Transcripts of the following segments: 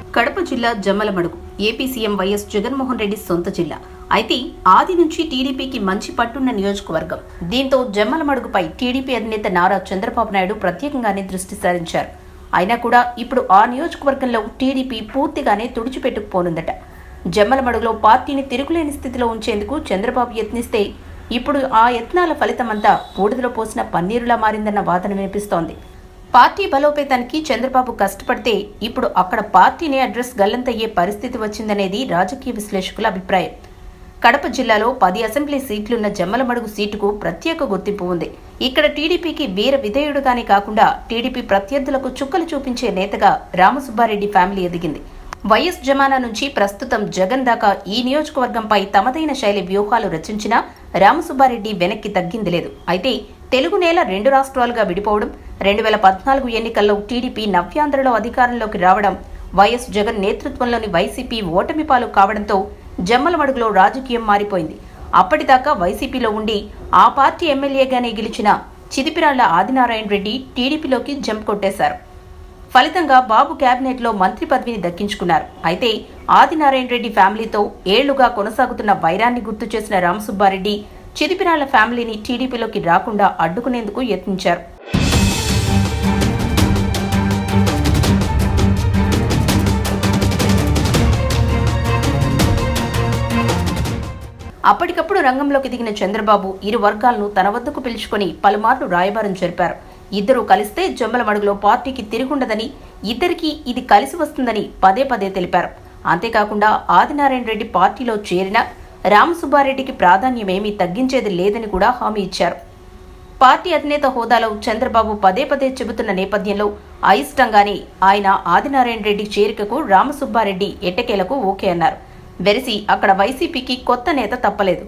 కడప జిల్లా Jammalamadugu AP CM YS Jaganmohan Reddy సొంత జిల్లా అయితే ఆది నుంచి టీడీపీకి మంచి పట్టున్న నియోజకవర్గం దీంతో జమ్మలమడుగుపై టీడీపీ అధినేత నారా చంద్రబాబు నాయుడు ప్రత్యేకంగానే దృష్టి సారించారు అయినా కూడా ఇప్పుడు ఆ నియోజకవర్గంలో టీడీపీ పూర్తిగానే తుడిచిపెట్టుకుపోనుందట జమ్మలమడుగులో పార్టీని తిరుగులేని స్థితిలో ఉంచేందుకు చంద్రబాబు యత్నిస్తే ఇప్పుడు ఆ యత్నాల ఫలితమంతా బూడిదలో పోసిన పన్నీరులా మారిందన్న వాదన వినిపిస్తోంది పార్టీ బలోపేతానికి చంద్రబాబు కష్టపడితే ఇప్పుడు అక్కడ పార్టీని అడ్రస్ గల్లంతయ్యే పరిస్థితి వచ్చిందనేది రాజకీయ విశ్లేషకుల అభిప్రాయం కడప జిల్లాలో పది అసెంబ్లీ సీట్లున్న జమ్మలమడుగు సీటుకు ప్రత్యేక గుర్తింపు ఉంది ఇక్కడ టీడీపీకి వీర విధేయుడుగానే కాకుండా టీడీపీ ప్రత్యర్థులకు చుక్కలు చూపించే నేతగా రామసుబ్బారెడ్డి ఫ్యామిలీ ఎదిగింది వైఎస్ జమానా నుంచి ప్రస్తుతం జగన్ దాకా ఈ నియోజకవర్గంపై తమదైన శైలి వ్యూహాలు రచించినా రామసుబ్బారెడ్డి వెనక్కి తగ్గింది లేదు అయితే తెలుగు నేల రెండు రాష్ట్రాలుగా విడిపోవడం రెండు వేల పద్నాలుగు ఎన్నికల్లో టీడీపీ నవ్యాంధ్రలో అధికారంలోకి రావడం వైఎస్ జగన్ నేతృత్వంలోని వైసీపీ ఓటమి పాలు కావడంతో జమ్మలమడుగులో రాజకీయం మారిపోయింది అప్పటిదాకా వైసీపీలో ఉండి ఆ పార్టీ ఎమ్మెల్యేగానే గెలిచిన చిదిపిరాళ్ల ఆదినారాయణ రెడ్డి టీడీపీలోకి జంప్ కొట్టేశారు ఫలితంగా బాబు కేబినెట్లో మంత్రి పదవిని దక్కించుకున్నారు అయితే ఆదినారాయణ రెడ్డి ఫ్యామిలీతో ఏళ్లుగా కొనసాగుతున్న వైరాన్ని గుర్తు చేసిన రామసుబ్బారెడ్డి చిదిపిరాళ్ల ఫ్యామిలీని టీడీపీలోకి రాకుండా అడ్డుకునేందుకు యత్నించారు అప్పటికప్పుడు రంగంలోకి దిగిన చంద్రబాబు ఇరు వర్గాలను తన వద్దకు పిలుచుకొని పలుమార్లు రాయబారం జరిపారు ఇద్దరూ కలిస్తే జమ్మలమడుగులో పార్టీకి తిరుగుండదని ఇద్దరికీ ఇది కలిసి వస్తుందని పదే పదే తెలిపారు అంతేకాకుండా ఆదినారాయణ రెడ్డి పార్టీలో చేరిన రామసుబ్బారెడ్డికి ప్రాధాన్యమేమీ తగ్గించేది లేదని కూడా హామీ ఇచ్చారు పార్టీ అధినేత హోదాలో చంద్రబాబు పదే పదే చెబుతున్న నేపథ్యంలో అయిష్టంగానే ఆయన ఆదినారాయణ రెడ్డి చేరికకు రామసుబ్బారెడ్డి ఎట్టకేలకు ఓకే అన్నారు వెరసి అక్కడ వైసీపీకి కొత్త నేత తప్పలేదు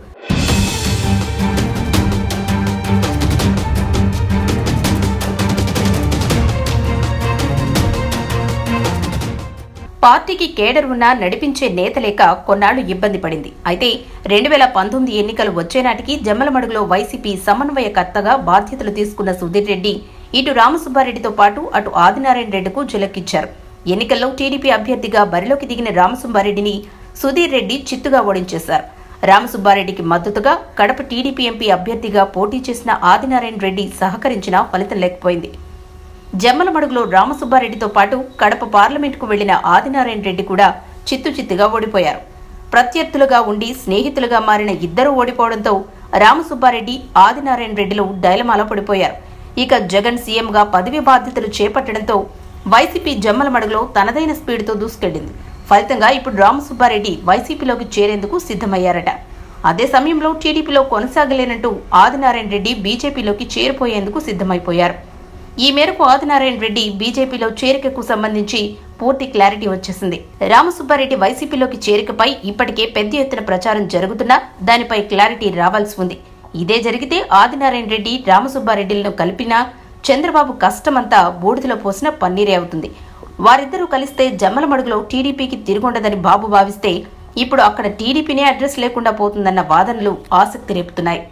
పార్టీకి కేడర్ ఉన్నా నడిపించే నేత లేక కొన్నాళ్లు ఇబ్బంది పడింది అయితే రెండు వేల పంతొమ్మిది ఎన్నికలు వచ్చే నాటికి జమ్మలమడుగులో వైసీపీ సమన్వయకర్తగా బాధ్యతలు తీసుకున్న సుధీర్ రెడ్డి ఇటు రామసుబ్బారెడ్డితో పాటు అటు ఆదినారాయణ రెడ్డికు ఝలకిచ్చారు ఎన్నికల్లో టీడీపీ అభ్యర్థిగా బరిలోకి దిగిన రామసుబ్బారెడ్డిని సుధీర్ రెడ్డి చిత్తుగా ఓడించేశారు రామసుబ్బారెడ్డికి మద్దతుగా కడప టీడీపీ ఎంపీ అభ్యర్థిగా పోటీ చేసిన ఆదినారాయణ రెడ్డి సహకరించినా ఫలితం లేకపోయింది జమ్మలమడుగులో రామసుబ్బారెడ్డితో పాటు కడప పార్లమెంటుకు వెళ్లిన ఆదినారాయణ రెడ్డి కూడా చిత్తు చిత్తుగా ఓడిపోయారు ప్రత్యర్థులుగా ఉండి స్నేహితులుగా మారిన ఇద్దరూ ఓడిపోవడంతో రామసుబ్బారెడ్డి ఆదినారాయణ రెడ్డిలు డైలమాలో పడిపోయారు ఇక జగన్ సీఎంగా పదవి బాధ్యతలు చేపట్టడంతో వైసీపీ జమ్మలమడుగులో తనదైన స్పీడ్తో దూసుకెళ్లింది ఫలితంగా ఇప్పుడు రామసుబ్బారెడ్డి వైసీపీలోకి చేరేందుకు సిద్ధమయ్యారట అదే సమయంలో టీడీపీలో కొనసాగలేనంటూ ఆదినారాయణ రెడ్డి బీజేపీలోకి చేరిపోయేందుకు సిద్ధమైపోయారు ఈ మేరకు ఆదినారాయణ రెడ్డి బీజేపీలో చేరికకు సంబంధించి పూర్తి క్లారిటీ వచ్చేసింది రామసుబ్బారెడ్డి వైసీపీలోకి చేరికపై ఇప్పటికే పెద్ద ఎత్తున ప్రచారం జరుగుతున్నా దానిపై క్లారిటీ రావాల్సి ఉంది ఇదే జరిగితే ఆదినారాయణ రెడ్డి రామసుబ్బారెడ్డిలను కలిపినా చంద్రబాబు కష్టమంతా బూడిదలో పోసిన పన్నీరే అవుతుంది వారిద్దరూ కలిస్తే జమ్మలమడుగులో టీడీపీకి తిరుగుండదని బాబు భావిస్తే ఇప్పుడు అక్కడ టీడీపీనే అడ్రస్ లేకుండా పోతుందన్న వాదనలు ఆసక్తి రేపుతున్నాయి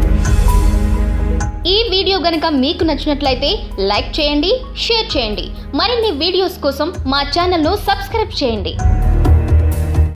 ఈ వీడియో గనుక మీకు నచ్చినట్లయితే లైక్ చేయండి షేర్ చేయండి మరిన్ని వీడియోస్ కోసం మా ఛానల్ను సబ్స్క్రైబ్ చేయండి